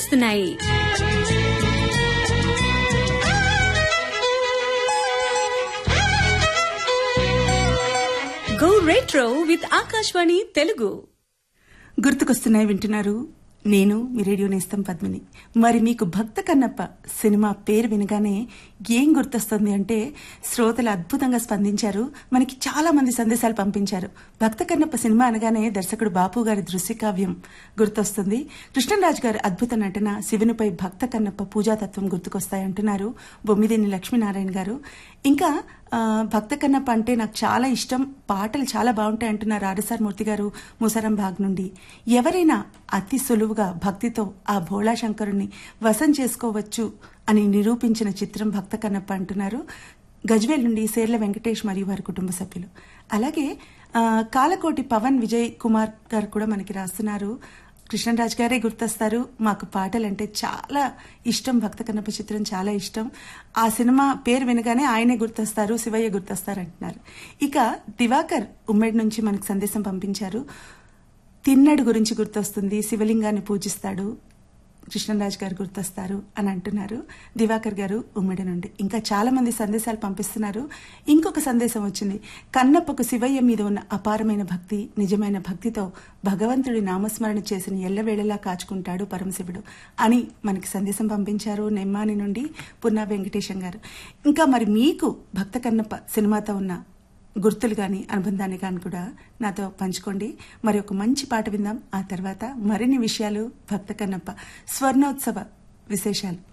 గుర్తొస్తున్నాయి go retro with Akashvani Telugu గుర్తుకొస్తున్నాయి వింటున్నారు నేను మీ రేడియో నేస్తం పద్మిని మరి మీకు భక్త కన్నప్ప సినిమా పేరు వినగానే ఏం గుర్తొస్తుంది అంటే శ్రోతలు అద్భుతంగా స్పందించారు మనకి చాలా మంది సందేశాలు పంపించారు భక్త కన్నప్ప సినిమా అనగానే దర్శకుడు బాపు గారి దృశ్య కావ్యం గుర్తొస్తుంది కృష్ణరాజు గారి అద్భుత నటన శివునిపై భక్త కన్నప్ప పూజాతత్వం గుర్తుకొస్తాయంటున్నారు బొమ్మిదేని లక్ష్మీనారాయణ గారు ఇంకా ఆ, భక్త కన్నప్ప అంటే నాకు చాలా ఇష్టం పాటలు చాలా బాగుంటాయి అంటున్నారు ఆర్ఎస్ఆర్ మూర్తి గారు ముసరం బాగ్ నుండి ఎవరైనా అతి సులువుగా భక్తితో ఆ భోళా శంకరుని వశం చేసుకోవచ్చు అని నిరూపించిన చిత్రం భక్త కన్నప్ప అంటున్నారు గజ్వేల్ నుండి సేర్ల వెంకటేష్ మరియు వారి కుటుంబ సభ్యులు అలాగే ఆ, కాలకోటి పవన్ విజయ్ కుమార్ గారు కూడా మనకి రాస్తున్నారు కృష్ణరాజ్ గారే గుర్తొస్తారు మాకు పాటలంటే చాలా ఇష్టం భక్త కన్నప్ప చిత్రం చాలా ఇష్టం ఆ సినిమా పేరు వినగానే ఆయనే గుర్తొస్తారు శివయ్య గుర్తొస్తారు అంటున్నారు ఇక దివాకర్ ఉమ్మడి నుంచి మనకు సందేశం పంపించారు తిన్నడు గురించి గుర్తొస్తుంది శివలింగాన్ని పూజిస్తాడు కృష్ణరాజ్ గారు గుర్తొస్తారు అని అంటున్నారు దివాకర్ గారు ఉమ్మడి నుండి ఇంకా చాలా మంది సందేశాలు పంపిస్తున్నారు ఇంకొక సందేశం వచ్చింది కన్నప్పకు శివయ్య మీద ఉన్న అపారమైన భక్తి నిజమైన భక్తితో భగవంతుడి నామస్మరణ చేసిన ఎల్లవేళలా కాచుకుంటాడు పరమశివుడు అని మనకి సందేశం పంపించారు నెమ్మాని నుండి పున్నా వెంకటేశం గారు ఇంకా మరి మీకు భక్త కన్నప్ప సినిమాతో ఉన్న గుర్తులు కానీ అనుబంధాన్ని కానీ కూడా నాతో పంచుకోండి మరి ఒక మంచి పాట విందాం ఆ తర్వాత మరిన్ని విషయాలు భక్త కన్నప్ప స్వర్ణోత్సవ విశేషాలు